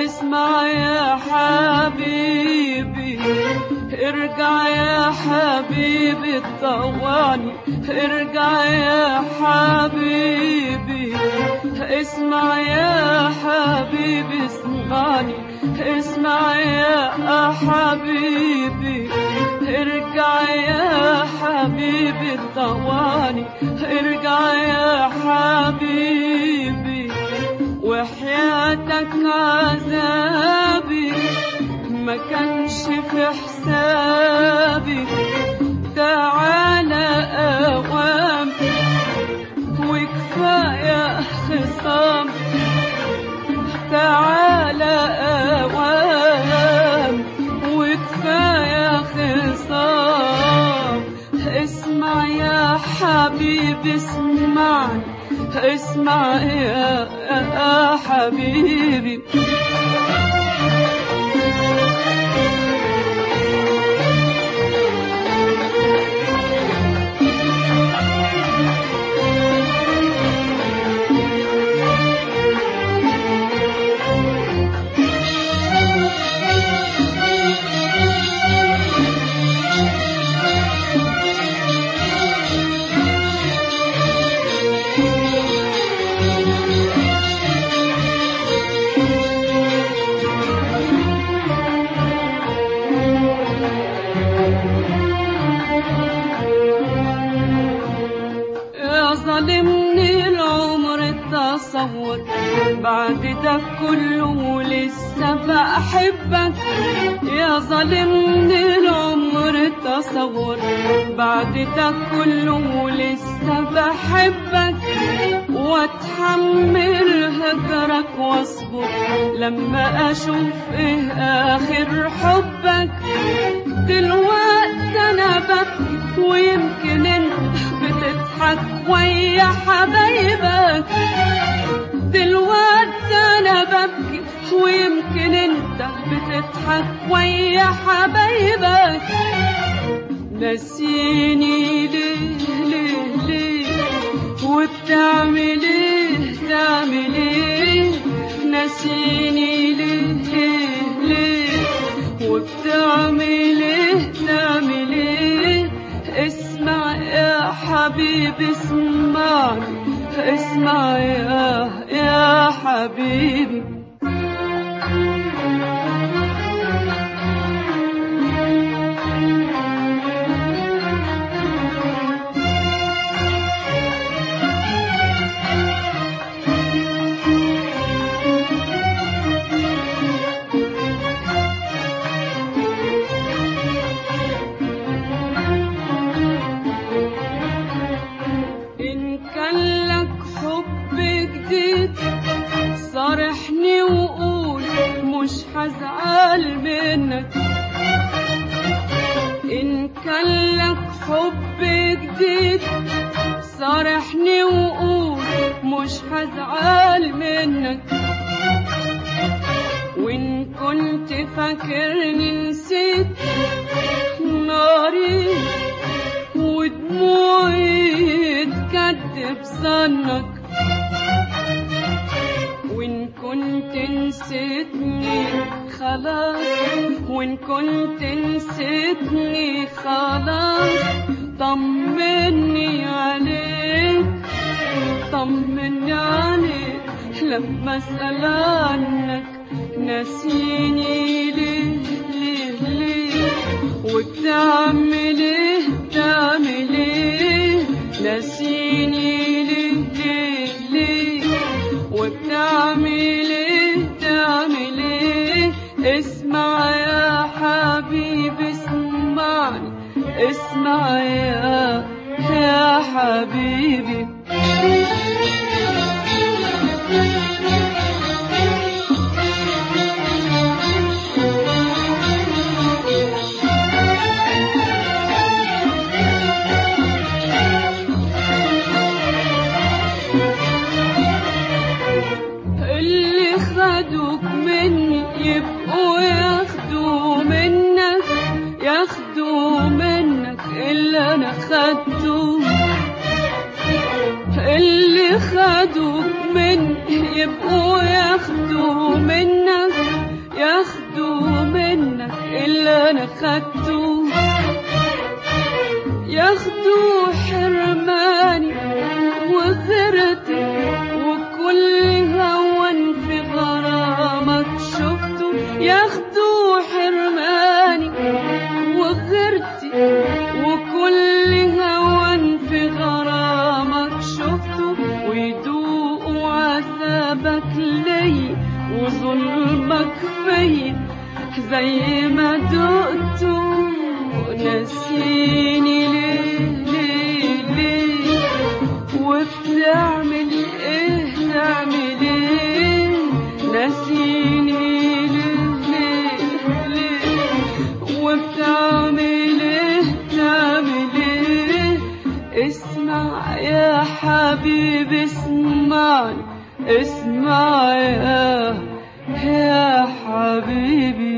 اسمع يا حبيبي ارجع يا حبيبي طوعني ارجع يا حبيبي اسمع يا حبيبي اسمعني اسمع يا حبيبي ارجع يا حبيبي طوعني ارجع يا حبيبي وحياتك عذابي ما كانش في حسابي تعالى اوام وكفايه خصام تعالى اوام وكفايه خصام اسمع يا حبيبي اسمعني اسمع يا يا حبيبي يا ظالمني العمر التصور بعد ده كله لسه بحبك يا ظالمني العمر التصور بعد ده كله لسه بحبك واتحمل هجرك واصبر لما اشوف ايه اخر حبك دلوقتي انا ببكي ويمكن انت بتضحك ويا حبايبك دلوقتي انا ببكي ويمكن انت بتضحك ويا حبايبك نسيني ليه ليه ليه وبتعمل ايه تعمل ايه نسيني ليه ليه ليه وبتعمل ايه تعمل ايه اسمع يا حبيبي اسمعني اسمع يا يا حبيبي إن كان لك حب جديد صارحني وقول مش هزعل منك إن كان لك حب جديد صارحني وقول مش هزعل منك وإن كنت فاكرني نسيت ناري ودموعي تكذب ظنك وإن كنت نسيتني خلاص وإن كنت نسيتني خلاص طمني عليك طمني عليك لما أسأل عنك نسيني ليه ليه ليه وبتعمل ايه تعمل ايه نسيني ليه ليه ليه وبتعمل ايه تعمل ايه اسمع يا حبيبي اسمعني اسمع يا يا حبيبي اللي خدوك مني يبقوا ياخدوا منك ياخدوا منك اللي انا خدته اللي خدوك مني يبقوا ياخدوا منك اللي انا خدته ياخدوا حرماني وغيرتي وكل هون في غرامك شفته ياخدوا حرماني وغيرتي وكل هون في غرامك شفته ويدوقوا عذابك لي وظلمك فيا زي ما دقته نسيني ليه ليه ليه وبتعمل ايه تعمل ايه نسيني ليه ليه ليه وبتعمل ايه تعمل ايه اسمع يا حبيبي اسمعني اسمع يا يا حبيبي